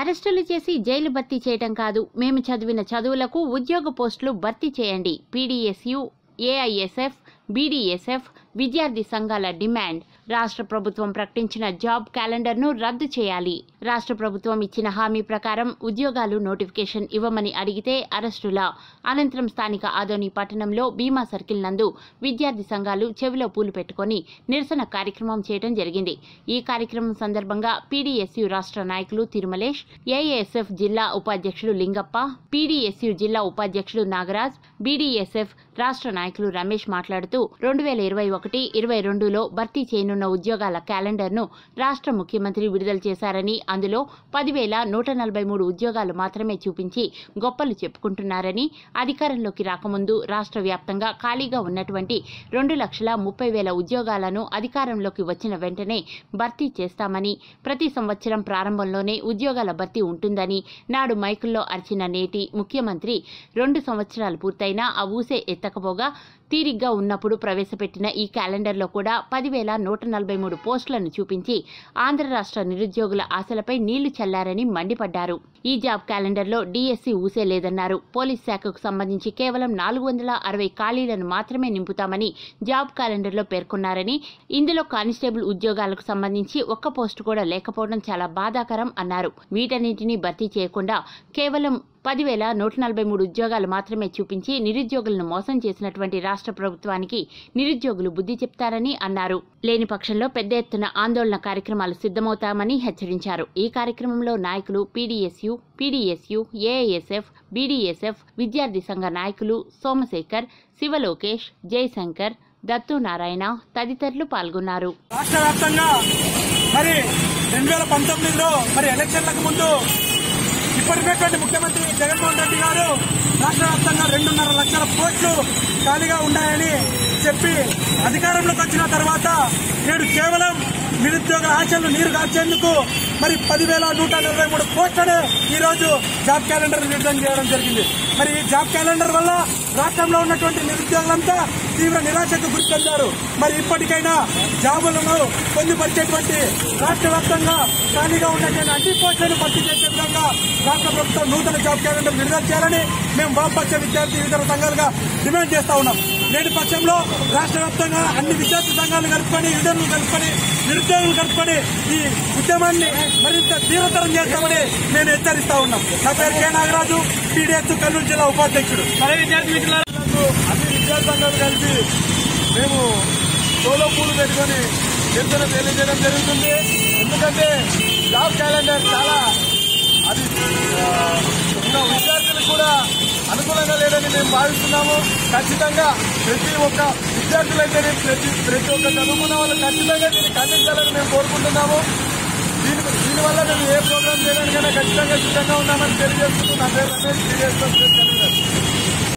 అరెస్టులు చేసి జైలు భర్తీ చేయటం కాదు మేము చదివిన చదువులకు ఉద్యోగ పోస్టులు భర్తీ చేయండి పీడీఎస్యు ఏఐఎస్ఎఫ్ బీడీఎస్ఎఫ్ విద్యార్థి సంఘాల డిమాండ్ రాష్ట్ర ప్రభుత్వం ప్రకటించిన జాబ్ క్యాలెండర్ను రద్దు చేయాలి రాష్ట్ర ప్రభుత్వం ఇచ్చిన హామీ ప్రకారం ఉద్యోగాలు నోటిఫికేషన్ ఇవ్వమని అడిగితే అరెస్టుల అనంతరం స్థానిక ఆదోని పట్టణంలో భీమా సర్కిల్ నందు విద్యార్థి సంఘాలు చెవిలో పూలు పెట్టుకొని నిరసన కార్యక్రమం చేయడం జరిగింది ఈ కార్యక్రమం సందర్భంగా పీడీఎస్యు రాష్ట్ర నాయకులు తిరుమలేష్ ఏఏఎస్ఎఫ్ జిల్లా ఉపాధ్యక్షుడు లింగప్ప పీడీఎస్యు జిల్లా ఉపాధ్యక్షుడు నాగరాజ్ బీడీఎస్ఎఫ్ రాష్ట్ర నాయకులు రమేష్ మాట్లాడుతూ రెండు వేల ఇరవై ఒకటి ఇరవై రెండులో భర్తీ చేయనున్న ఉద్యోగాల క్యాలెండర్ను రాష్ట్ర ముఖ్యమంత్రి విడుదల చేశారని అందులో పదివేల నూట నలభై మూడు ఉద్యోగాలు మాత్రమే చూపించి గొప్పలు చెప్పుకుంటున్నారని అధికారంలోకి రాకముందు రాష్ట్ర వ్యాప్తంగా ఖాళీగా ఉన్నటువంటి రెండు లక్షల ముప్పై వేల ఉద్యోగాలను అధికారంలోకి వచ్చిన వెంటనే భర్తీ చేస్తామని ప్రతి సంవత్సరం ప్రారంభంలోనే ఉద్యోగాల భర్తీ ఉంటుందని నాడు మైకుల్లో అర్చిన నేటి ముఖ్యమంత్రి రెండు సంవత్సరాలు పూర్తయినా ఆ ఊసే ఎత్తకపోగా తీరిగ్గా ఉన్నప్పుడు ప్రవేశపెట్టిన ఈ క్యాలెండర్లో కూడా పదివేల నూట నలభై మూడు పోస్టులను చూపించి ఆంధ్ర రాష్ట్ర నిరుద్యోగుల ఆశలపై నీళ్లు చల్లారని మండిపడ్డారు ఈ జాబ్ క్యాలెండర్లో డీఎస్సీ ఊసే లేదన్నారు పోలీస్ శాఖకు సంబంధించి కేవలం నాలుగు వందల అరవై ఖాళీలను మాత్రమే నింపుతామని జాబ్ క్యాలెండర్లో పేర్కొన్నారని ఇందులో కానిస్టేబుల్ ఉద్యోగాలకు సంబంధించి ఒక్క పోస్టు కూడా లేకపోవడం చాలా బాధాకరం అన్నారు వీటన్నింటినీ భర్తీ చేయకుండా కేవలం పదివేల నూట నలభై మూడు ఉద్యోగాలు మాత్రమే చూపించి నిరుద్యోగులను మోసం చేసినటువంటి రాష్ట్ర ప్రభుత్వానికి నిరుద్యోగులు బుద్ధి చెప్తారని అన్నారు లేని పక్షంలో పెద్ద ఎత్తున ఆందోళన కార్యక్రమాలు సిద్ధమవుతామని హెచ్చరించారు ఈ కార్యక్రమంలో నాయకులు పీడీఎస్యు పీడీఎస్యు ఏఐఎస్ఎఫ్ బీడీఎస్ఎఫ్ విద్యార్థి సంఘ నాయకులు సోమశేఖర్ శివలోకేష్ జయశంకర్ దత్తు నారాయణ తదితరులు పాల్గొన్నారు రాష్ట్ర వ్యాప్తంగా మరి రెండు వేల పంతొమ్మిదిలో మరి ఎలక్షన్లకు ముందు ఇప్పటికటువంటి ముఖ్యమంత్రి జగన్మోహన్ రెడ్డి గారు రాష్ట్ర వ్యాప్తంగా రెండున్నర లక్షల కోట్లు ఖాళీగా ఉన్నాయని చెప్పి అధికారంలోకి వచ్చిన తర్వాత నేడు కేవలం నిరుద్యోగ ఆశలు నీరు కార్చేందుకు మరి పదివేల నూట నలభై మూడు కోట్లను ఈ రోజు జాబ్ క్యాలెండర్ విడుదల చేయడం జరిగింది మరి ఈ జాబ్ క్యాలెండర్ వల్ల రాష్ట్రంలో ఉన్నటువంటి నిరుద్యోగులంతా తీవ్ర నిరాశకు గురి చెందారు మరి ఇప్పటికైనా జాబులను పొందుపరిచేటువంటి రాష్ట్ర వ్యాప్తంగా ఖాళీగా ఉన్నటువంటి అన్ని పోస్టులను భర్తీ చేసే విధంగా రాష్ట్ర ప్రభుత్వం నూతన జాబ్ క్యాలెండర్ విడుదల చేయాలని మేము వామపక్ష విద్యార్థి ఇతర సంఘాలుగా డిమాండ్ చేస్తా ఉన్నాం నేటి పక్షంలో రాష్ట్ర వ్యాప్తంగా అన్ని విద్యార్థి సంఘాలు కలుపుకొని యూనియన్లు కలుపుకొని నిరుద్యోగులు కలుపుకొని ఈ ఉద్యమాన్ని మరింత తీవ్రతరం చేస్తామని నేను హెచ్చరిస్తా ఉన్నాం నా పేరు కె నాగరాజు టీడీఎస్ కర్నూలు జిల్లా ఉపాధ్యక్షుడు విద్యార్థి మిత్రులకు అన్ని విద్యార్థి సంఘాలు కలిసి మేము సోలో పూలు పెట్టుకొని నిరసన తెలియజేయడం జరుగుతుంది ఎందుకంటే జాబ్ క్యాలెండర్ చాలా అది ఆ, ఉన్న విద్యార్థులకు కూడా అనుకూలంగా లేదని మేము భావిస్తున్నాము ఖచ్చితంగా ప్రతి ఒక్క విద్యార్థులైతేనే ప్రతి ప్రతి ఒక్క చదువుకున్న వాళ్ళు ఖచ్చితంగా దీన్ని ఖండించాలని మేము కోరుకుంటున్నాము దీని దీనివల్ల మేము ఏ ప్రోగ్రామ్ చేయడానికైనా ఖచ్చితంగా సిద్ధంగా ఉన్నామని తెలియజేస్తూ నా పేరు రమేష్ టీడీఎస్